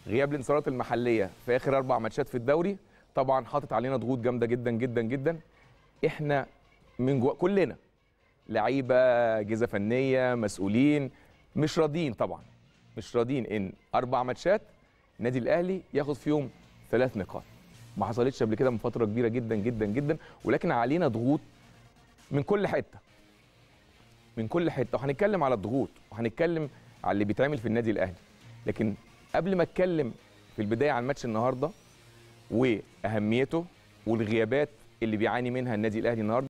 غياب الانتصارات المحليه في اخر اربع ماتشات في الدوري طبعا حاطط علينا ضغوط جامده جدا جدا جدا احنا من جوا كلنا لعيبه اجهزه فنيه مسؤولين مش راضيين طبعا مش راضيين ان اربع ماتشات النادي الاهلي ياخد فيهم ثلاث نقاط ما حصلتش قبل كده من فتره كبيره جدا جدا جدا ولكن علينا ضغوط من كل حته من كل حته وهنتكلم على الضغوط وهنتكلم على اللي بيتعمل في النادي الاهلي لكن قبل ما اتكلم في البدايه عن ماتش النهارده واهميته والغيابات اللي بيعاني منها النادي الاهلي النهارده